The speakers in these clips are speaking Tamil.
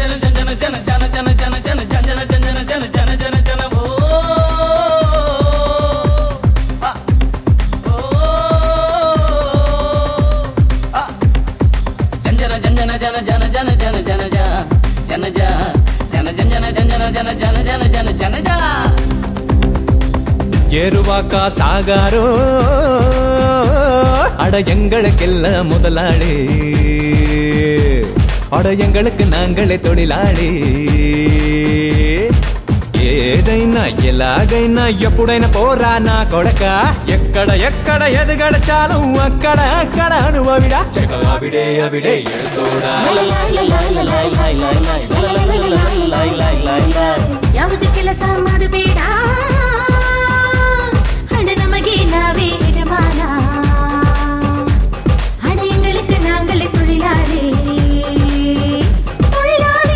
ஏறுவாக்கா சாகாரோ அட எங்களுக்கெல்லாம் முதலாளி அட எங்களுக்கு நாங்களே தொழிலாளி ఏదైనా ఎలాగైనా ఎప్పుడైనా పోరా నా కొడక ఎక్కడ ఎక్కడ ఎది గడచాలు అక్కడ అక్కడ అనుభవిడా చెక అవిడే అవిడే ఎడుతోడా ಯಾವುದು ಕೆಲಸ ಮಾಡಬೇಡ ಹಣ ನಮಗೆ ನಾವೇ ಯಜಮಾನ ಹಣ எங்களுக்கு நாங்களே தொழிலாளி தொழிலாளி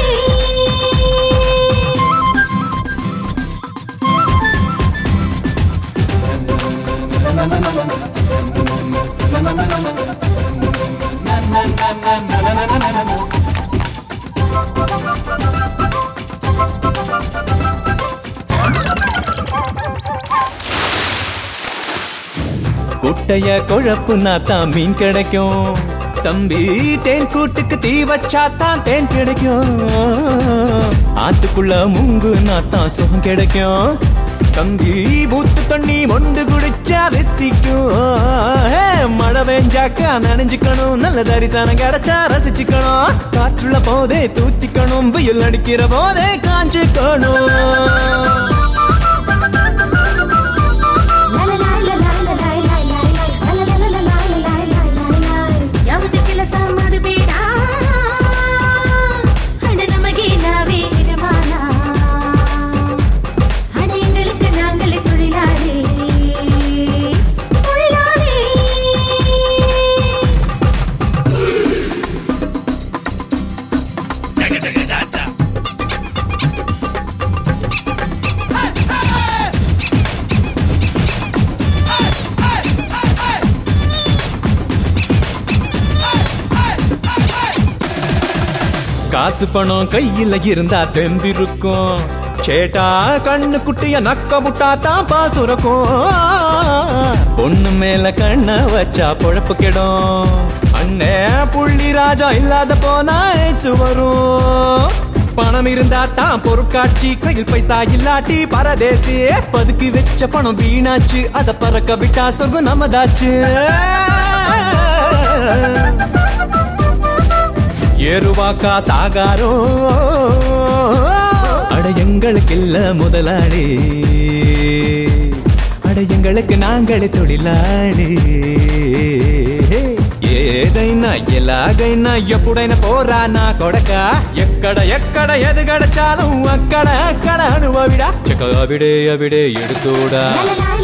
குட்டைய குழப்புனா தான் மீன் கிடைக்கும் தம்பி தேன் கூட்டுக்கு தீ வச்சா தான் தேன் கிடைக்கும் ஆத்துக்குள்ள முங்குனா தான் சுகம் கிடைக்கும் தம்பி பூத்து தண்ணி மொண்டு குடிச்சா வெத்திக்கும் ஹே, மழை பெஞ்சாக்கா நனைஞ்சுக்கணும் நல்ல தரிசனம் கிடைச்சா ரசிச்சுக்கணும் காற்றுள்ள போதே தூத்திக்கணும் வெயில் அடிக்கிற போதே காஞ்சுக்கணும் ಯಾವುದು ಕೆಲಸ ಮಾಡಬೇಡ ಹಣ ನಮಗೆ ನಾವೇ ಯಜಮಾನ ಹಣ எங்களுக்கு நாங்களே தொழிலாளி தொழிலாளி காசு பணம் கையில இருந்தா தெம்பிருக்கும் சேட்டா கண்ணு குட்டிய நக்க முட்டா தான் பாசுரக்கும் பொண்ணு மேல கண்ண வச்சா பொழப்பு கெடும் அண்ணே புள்ளி ராஜா இல்லாத போனா ஏச்சு வரும் பணம் இருந்தா தான் பொருட்காட்சி கையில் பைசா இல்லாட்டி பரதேசி பதுக்கி வச்ச பணம் வீணாச்சு அத பறக்க விட்டா சொகு நமதாச்சு ஏறுவாக்கா சாகாரோ அட எங்களுக்கு இல்ல முதலாளி அட எங்களுக்கு நாங்களே தொழிலாளி ఏదైనా ఎలాగైనా ఎప్పుడైనా పోరా నా కొడక ఎక్కడ ఎక్కడ ఎది గడచాను అక్కడ అక్కడ అనుభవిడా చెక అవిడే అవిడే ఎడుతోడా la la la